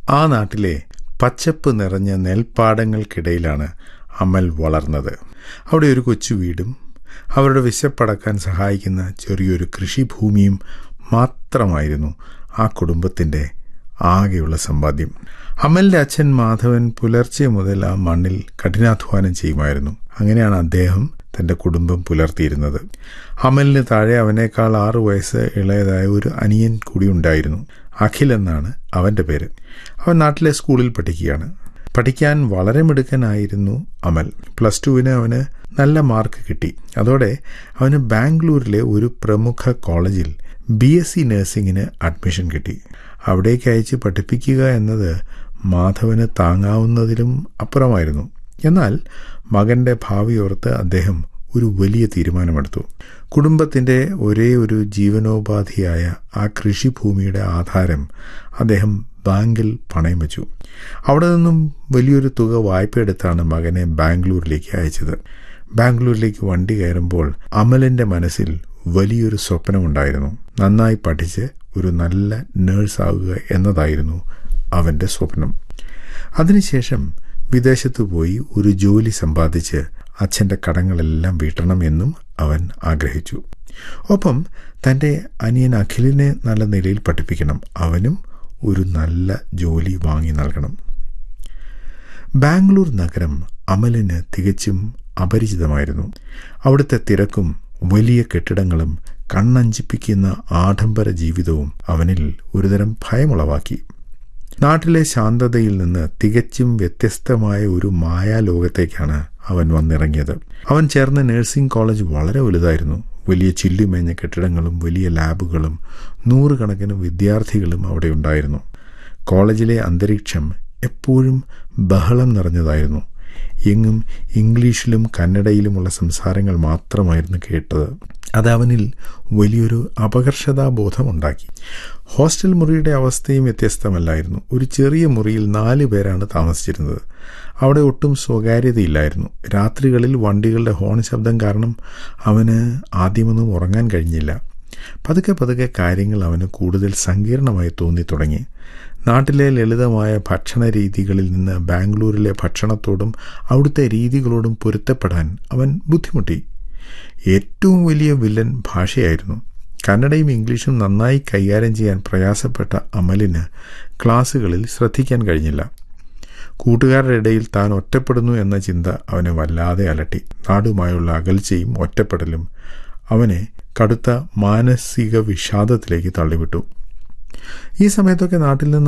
ആ നാട്ടിലെ പച്ചപ്പ് നിറഞ്ഞ നെൽപ്പാടങ്ങൾക്കിടയിലാണ് അമൽ വളർന്നത് അവിടെ ഒരു കൊച്ചു വീടും അവരുടെ വിശപ്പടക്കാൻ സഹായിക്കുന്ന ചെറിയൊരു കൃഷിഭൂമിയും മാത്രമായിരുന്നു ആ കുടുംബത്തിൻ്റെ ആകെയുള്ള സമ്പാദ്യം അമലിൻ്റെ അച്ഛൻ മാധവൻ പുലർച്ചെ മുതൽ ആ മണ്ണിൽ കഠിനാധ്വാനം ചെയ്യുമായിരുന്നു അങ്ങനെയാണ് അദ്ദേഹം തൻ്റെ കുടുംബം പുലർത്തിയിരുന്നത് അമലിന് താഴെ അവനേക്കാൾ ആറു വയസ്സ് ഇളയതായ ഒരു അനിയൻ കൂടി ഉണ്ടായിരുന്നു അഖിൽ എന്നാണ് അവൻ്റെ പേര് അവൻ നാട്ടിലെ സ്കൂളിൽ പഠിക്കുകയാണ് പഠിക്കാൻ വളരെ മിടുക്കനായിരുന്നു അമൽ പ്ലസ് ടുവിന് അവന് നല്ല മാർക്ക് കിട്ടി അതോടെ അവന് ബാംഗ്ലൂരിലെ ഒരു പ്രമുഖ കോളേജിൽ ബി എസ് സി നഴ്സിംഗിന് അഡ്മിഷൻ കിട്ടി അവിടേക്ക് അയച്ച് പഠിപ്പിക്കുക എന്നത് മാധവന് താങ്ങാവുന്നതിലും അപ്പുറമായിരുന്നു എന്നാൽ മകന്റെ ഭാവിയോർത്ത് അദ്ദേഹം ഒരു വലിയ തീരുമാനമെടുത്തു കുടുംബത്തിന്റെ ഒരേ ഒരു ജീവനോപാധിയായ ആ കൃഷിഭൂമിയുടെ ആധാരം അദ്ദേഹം ബാങ്കിൽ പണയം വെച്ചു അവിടെ നിന്നും വലിയൊരു തുക വായ്പയെടുത്താണ് മകനെ ബാംഗ്ലൂരിലേക്ക് അയച്ചത് ബാംഗ്ലൂരിലേക്ക് വണ്ടി കയറുമ്പോൾ അമലിന്റെ മനസ്സിൽ വലിയൊരു സ്വപ്നമുണ്ടായിരുന്നു നന്നായി പഠിച്ച് ഒരു നല്ല നേഴ്സ് ആകുക എന്നതായിരുന്നു അവന്റെ സ്വപ്നം അതിനുശേഷം വിദേശത്തു പോയി ഒരു ജോലി സമ്പാദിച്ച് അച്ഛന്റെ കടങ്ങളെല്ലാം വീട്ടണം എന്നും അവൻ ആഗ്രഹിച്ചു ഒപ്പം തന്റെ അനിയൻ അഖിലിനെ നല്ല നിലയിൽ പഠിപ്പിക്കണം അവനും ഒരു നല്ല ജോലി വാങ്ങി നൽകണം ബാംഗ്ലൂർ നഗരം അമലിന് തികച്ചും അപരിചിതമായിരുന്നു അവിടുത്തെ തിരക്കും വലിയ കെട്ടിടങ്ങളും കണ്ണഞ്ചിപ്പിക്കുന്ന ആഡംബര ജീവിതവും അവനിൽ ഒരുതരം ഭയമുളവാക്കി നാട്ടിലെ ശാന്തതയിൽ നിന്ന് തികച്ചും വ്യത്യസ്തമായ ഒരു മായാലോകത്തേക്കാണ് അവൻ വന്നിറങ്ങിയത് അവൻ ചേർന്ന നഴ്സിംഗ് കോളേജ് വളരെ വലുതായിരുന്നു വലിയ ചില്ലുമേഞ്ഞ കെട്ടിടങ്ങളും വലിയ ലാബുകളും നൂറുകണക്കിന് വിദ്യാർത്ഥികളും അവിടെ ഉണ്ടായിരുന്നു കോളേജിലെ അന്തരീക്ഷം എപ്പോഴും ബഹളം നിറഞ്ഞതായിരുന്നു എങ്ങും ഇംഗ്ലീഷിലും കന്നഡയിലുമുള്ള സംസാരങ്ങൾ മാത്രമായിരുന്നു കേട്ടത് അത് അവനിൽ വലിയൊരു അപകർഷതാബോധം ഉണ്ടാക്കി ഹോസ്റ്റൽ മുറിയുടെ അവസ്ഥയും വ്യത്യസ്തമല്ലായിരുന്നു ഒരു ചെറിയ മുറിയിൽ നാല് പേരാണ് താമസിച്ചിരുന്നത് അവിടെ ഒട്ടും സ്വകാര്യതയില്ലായിരുന്നു രാത്രികളിൽ വണ്ടികളുടെ ഹോൺ ശബ്ദം കാരണം അവന് ആദ്യമൊന്നും ഉറങ്ങാൻ കഴിഞ്ഞില്ല പതുക്കെ പതുക്കെ കാര്യങ്ങൾ അവന് കൂടുതൽ സങ്കീർണമായി തോന്നി തുടങ്ങി നാട്ടിലെ ലളിതമായ ഭക്ഷണ രീതികളിൽ നിന്ന് ബാംഗ്ലൂരിലെ ഭക്ഷണത്തോടും അവിടുത്തെ രീതികളോടും പൊരുത്തപ്പെടാൻ അവൻ ബുദ്ധിമുട്ടി ഏറ്റവും വലിയ വില്ലൻ ഭാഷയായിരുന്നു കന്നഡയും ഇംഗ്ലീഷും നന്നായി കൈകാര്യം ചെയ്യാൻ പ്രയാസപ്പെട്ട അമലിന് ക്ലാസ്സുകളിൽ ശ്രദ്ധിക്കാൻ കഴിഞ്ഞില്ല കൂട്ടുകാരുടെ ഇടയിൽ താൻ ഒറ്റപ്പെടുന്നു എന്ന ചിന്ത അവനെ വല്ലാതെ അലട്ടി നാടുമായുള്ള അകൽച്ചയും ഒറ്റപ്പെടലും അവനെ കടുത്ത മാനസിക വിഷാദത്തിലേക്ക് തള്ളിവിട്ടു ഈ സമയത്തൊക്കെ നാട്ടിൽ നിന്ന്